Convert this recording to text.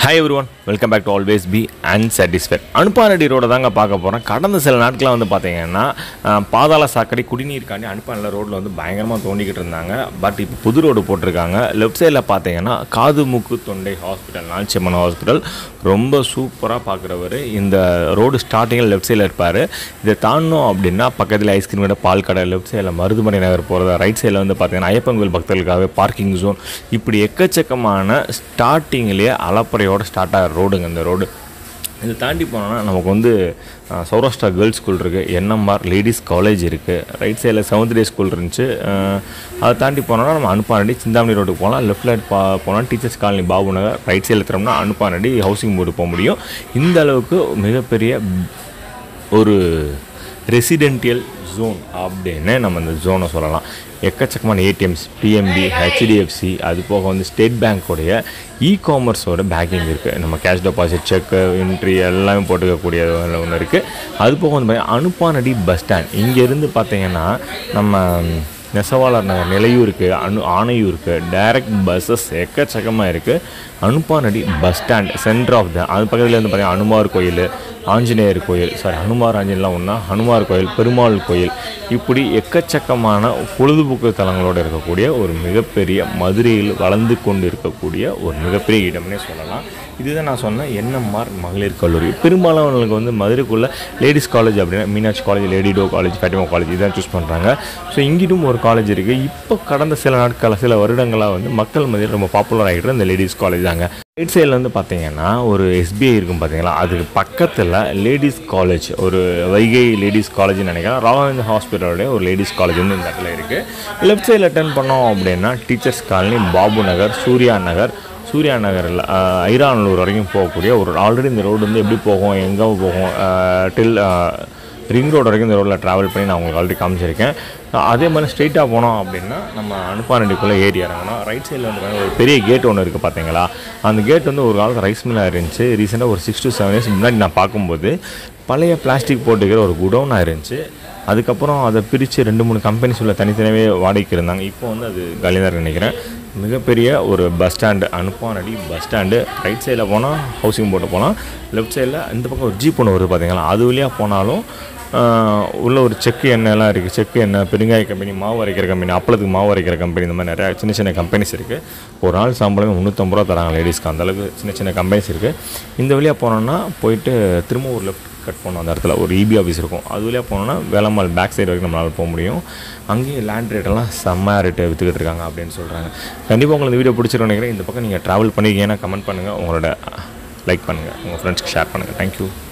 hi everyone welcome back to always be unsatisfied Anuppanadi ரோட தாங்க பார்க்க போகிறோம் கடந்த சில நாட்களாக வந்து பார்த்தீங்கன்னா அஹ், பாதாள சாக்கடை குடிநீருக்காண்டி அனுப்பானில் ரோட்டில் வந்து பயங்கரமாக தோண்டிக்கிட்டு இருந்தாங்க பட் இப்போ புது ரோடு போட்டிருக்காங்க லெஃப்ட் சைடில் பார்த்தீங்கன்னா காது மூக்கு தொண்டை ஹாஸ்பிட்டல் நாச்சியம்மன் ஹாஸ்பிட்டல் ரொம்ப சூப்பராக பார்க்குறவர் இந்த ரோடு ஸ்டார்டிங்கில் லெஃப்ட் சைடில் இருப்பார் இதை தாண்டணும் அப்படின்னா பக்கத்தில் ஐஸ்கிரீம் கடை பால் கடை லெஃப்ட் சைடில் மருதுமனை நகர் போகிறதா ரைட் சைடில் வந்து பார்த்தீங்கன்னா ஐயப்பன் கோயில் பக்தர்களுக்காகவே பார்க்கிங் ஜோன் இப்படி எக்கச்சக்கமான ஸ்டார்டிங்லேயே அலப்பறையோட ஸ்டார்ட் ஆகிற ரோடுங்க இந்த ரோடு இதை தாண்டி போனோம்னா நமக்கு வந்து அஹ், சௌராஷ்டிரா கேர்ள்ஸ் ஸ்கூல் இருக்குது என்எம்ஆர் லேடிஸ் காலேஜ் இருக்குது ரைட் சைடில் செவன்த் ஸ்கூல் இருந்துச்சு அஹ், அதை தாண்டி போனோம்னா நம்ம அனுப்பானடி சிந்தாமணி ரோட்டுக்கு போகலாம் லெஃப்ட் ரைட் பா போனால் teachers colony Babu Nagar right சைடில் திரும்பினா அனுப்பானடி ஹவுசிங் போர்டு போக முடியும் இந்த அளவுக்கு மிகப்பெரிய ஒரு ரெசிடென்டியல் ஜோன் அப்படின்னு நம்ம இந்த ஜோனை சொல்லலாம் எக்கச்சக்கமான ஏடிஎம்ஸ் பிஎம்பி ஹெச்டிஎஃப்சி அது போக வந்து ஸ்டேட் பேங்க்கோடைய இ காமர்ஸோட பேக்கிங் இருக்குது நம்ம கேஷ் டெபாசிட் செக்கு என்ட்ரி எல்லாமே போட்டுக்கக்கூடிய ஒன்று இருக்குது அது போக வந்து பார்த்தீங்கன்னா அனுப்பானடி பஸ் ஸ்டாண்ட் இங்கேருந்து பார்த்தீங்கன்னா நம்ம நெசவாளர் நகர் நிலையூருக்கு அனு ஆணையூருக்கு டைரக்ட் பஸ்ஸஸ் எக்கச்சக்கமாக இருக்குது Anuppanadi bus stand centre of the அது பக்கத்தில் வந்து பார்த்தீங்கன்னா அனுமார் கோயில் ஆஞ்சநேயர் கோயில் சாரி ஹனுமார் ஆஞ்சநேயர்லாம் ஒன்றா ஹனுமார் கோயில் பெருமாள் கோயில் இப்படி எக்கச்சக்கமான பொழுதுபோக்கு தலங்களோடு இருக்கக்கூடிய ஒரு மிகப்பெரிய மதுரையில் வளர்ந்து கொண்டு இருக்கக்கூடிய ஒரு மிகப்பெரிய இடம்னே சொல்லலாம் இதுதான் நான் சொன்னேன் என்எம்ஆர் மகளிர் கல்லூரி பெரும்பாலானவங்களுக்கு வந்து மதுரைக்குள்ளே லேடிஸ் காலேஜ் அப்படின்னா Meenakshi college lady Doak college Fatima college இதான் சூஸ் பண்ணுறாங்க ஸோ இங்கிட்டும் ஒரு காலேஜ் இருக்குது இப்போ கடந்த சில நாட்கள் சில வருடங்களாக வந்து மக்கள் மத்தியில் ரொம்ப பாப்புலர் ஆகிட்டு இந்த லேடிஸ் காலேஜ் தாங்க ரைட் சைடில் வந்து பார்த்தீங்கன்னா ஒரு எஸ்பிஐ இருக்கும் பார்த்தீங்களா அதுக்கு பக்கத்தில் லேடிஸ் காலேஜ் ஒரு வைகை லேடிஸ் காலேஜ்னு நினைக்கிறேன் ராகவேந்திர ஹாஸ்பிட்டலோடைய ஒரு லேடிஸ் காலேஜ் வந்து இந்த இடத்துல இருக்குது லெஃப்ட் சைடில் அட்டன் பண்ணோம் அப்படின்னா டீச்சர்ஸ் காலனி பாபு நகர் சூர்யா நகர் சூர்யா நகரில் ஐரானூர் வரைக்கும் போகக்கூடிய ஒரு ஆல்ரெடி இந்த ரோடு வந்து எப்படி போகும் எங்கே போகும் டில் ரிங் ரோடு வரைக்கும் இந்த ரோட்டில் ட்ராவல் பண்ணி நான் உங்களுக்கு ஆல்ரெடி காமிச்சிருக்கேன் அதே மாதிரி ஸ்ட்ரெயிட்டாக போனோம் அப்படின்னா நம்ம அனுப்பானடிக்குள்ளே ஏறி இறங்கணும் ரைட் சைடில் வந்து பாருங்க ஒரு பெரிய கேட் ஒன்று இருக்குது பார்த்தீங்களா அந்த கேட் வந்து ஒரு காலத்தில் ரைஸ் மில்லாக இருந்துச்சு ரீசெண்டாக ஒரு சிக்ஸ் டு செவன் இயர்ஸ் முன்னாடி நான் பார்க்கும்போது பழைய பிளாஸ்டிக் போட்டுக்கிற ஒரு குடோனாக இருந்துச்சு அதுக்கப்புறம் அதை பிரித்து ரெண்டு மூணு கம்பெனிஸ் உள்ள தனித்தனியாகவே வாடகைக்கு இருந்தாங்க இப்போ வந்து அது காலியாக நினைக்கிறேன் மிகப்பெரிய ஒரு bus stand Anuppanadi bus stand right சைடில் போனால் ஹவுசிங் போட்டு போகலாம் லெஃப்ட் சைடில் இந்த பக்கம் ஒரு ஜீப் ஒன்று வருது பார்த்தீங்களா அது வழியாக போனாலும் ஆஹ், உள்ள ஒரு செக்கு எண்ணெய்லாம் இருக்குது செக்கு எண்ணெய் பெருங்காய கம்பெனி மாவு அரைக்கிற கம்பெனி அப்பளத்துக்கு மாவு அரைக்கிற கம்பெனி இந்த மாதிரி நிறையா சின்ன சின்ன கம்பெனிஸ் இருக்குது ஒரு நாள் சம்பளம் முந்நூற்றம்பது ரூபா தராங்க லேடிஸ்க்கு அந்தளவுக்கு சின்ன சின்ன கம்பெனிஸ் இருக்குது இந்த வழியாக போனோம்னா போயிட்டு திரும்ப ஒரு லெஃப்ட் கட் பண்ணோம் அந்த இடத்துல ஒரு இபி ஆஃபீஸ் இருக்கும் அது வழியாக போனோம்னா வேலம்மாள் பேக் சைடு வரைக்கும் நம்மளால் போக முடியும் அங்கேயும் லேண்ட் ரேட்டெல்லாம் செம்ம ரேட்டு விற்றுக்கிட்டு இருக்காங்க அப்படின்னு சொல்கிறாங்க கண்டிப்பாக உங்களுக்கு இந்த வீடியோ பிடிச்சிருன்னு நினைக்கிறேன் இந்த பக்கம் நீங்கள் ட்ராவல் பண்ணிருக்கீங்கன்னா கமெண்ட் பண்ணுங்கள் உங்களோட லைக் பண்ணுங்கள் உங்கள் ஃப்ரெண்ட்ஸ்க்கு ஷேர் பண்ணுங்கள் தேங்க்யூ